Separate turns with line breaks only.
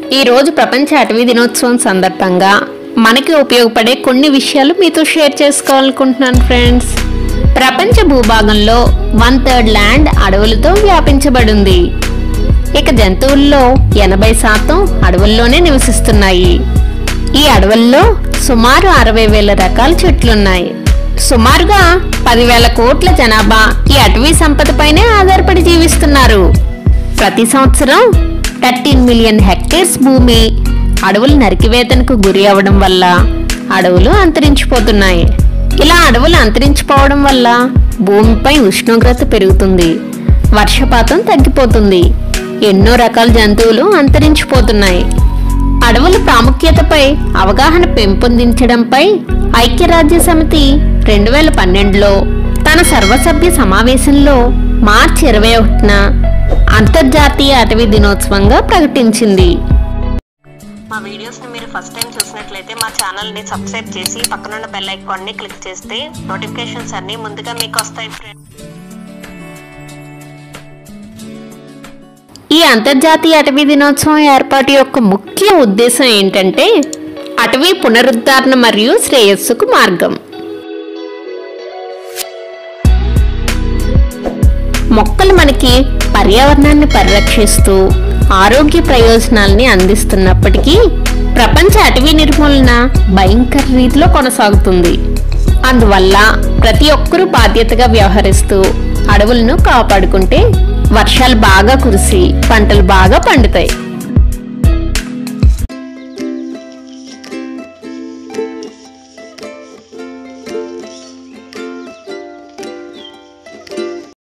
ఈ రోజు ప్రపంచ అటవీ దినోత్సవం సందర్భంగా మనకి ఉపయోగపడే కొన్ని విషయాలు మీతో షేర్ చేసుకోవాలనుకుంటున్నాను ఫ్రెండ్స్ ప్రపంచ భూభాగంలో వన్ థర్డ్ ల్యాండ్ అడవులతో వ్యాపించబడింది ఇక జంతువుల్లో ఎనభై శాతం అడవుల్లోనే నివసిస్తున్నాయి ఈ అడవుల్లో సుమారు అరవై వేల రకాల చెట్లున్నాయి సుమారుగా పదివేల కోట్ల జనాభా ఈ అటవీ సంపదపైనే ఆధారపడి జీవిస్తున్నారు ప్రతి సంవత్సరం థర్టీన్ మిలియన్ హెక్టేర్స్ భూమి అడవులు నరికివేతనకు గురి అవడం వల్ల అడవులు అంతరించిపోతున్నాయి ఇలా అడవులు అంతరించిపోవడం వల్ల భూమిపై ఉష్ణోగ్రత పెరుగుతుంది వర్షపాతం తగ్గిపోతుంది ఎన్నో రకాల జంతువులు అంతరించిపోతున్నాయి అడవుల ప్రాముఖ్యతపై అవగాహన పెంపొందించడంపై ఐక్యరాజ్య సమితి రెండు వేల పన్నెండులో తన సర్వసభ్య సమావేశంలో మార్చి ఇరవై ఒకటిన అంతర్జాతీయ అటవీ దినోత్సవంగా ప్రకటించింది
మా వీడియోస్ ని మీరు ఫస్ట్ టైం చూసినట్లయితే మా ఛానల్ ని సబ్స్క్రైబ్ చేసి పక్కనున్న బెల్ ఐకాన్ ని క్లిక్ చేస్తే నోటిఫికేషన్స్ అన్ని ముందుగా మీకు వస్తాయి ఫ్రెండ్స్
ఈ అంతర్జాతీయ అటవీ దినోత్సవం ఏర్పాటు యొక్క ముఖ్య ఉద్దేశం ఏంటంటే అటవీ పునరుద్ధరణ మరియు శ్రేయస్సుకు మార్గం మొక్కలు మనకి పర్యావరణాన్ని పరిరక్షిస్తూ ఆరోగ్య ప్రయోజనాల్ని అందిస్తున్నప్పటికీ ప్రపంచ అటవీ నిర్మూలన భయంకర రీతిలో కొనసాగుతుంది అందువల్ల ప్రతి ఒక్కరూ బాధ్యతగా వ్యవహరిస్తూ అడవులను కాపాడుకుంటే వర్షాలు బాగా కురిసి పంటలు బాగా పండుతాయి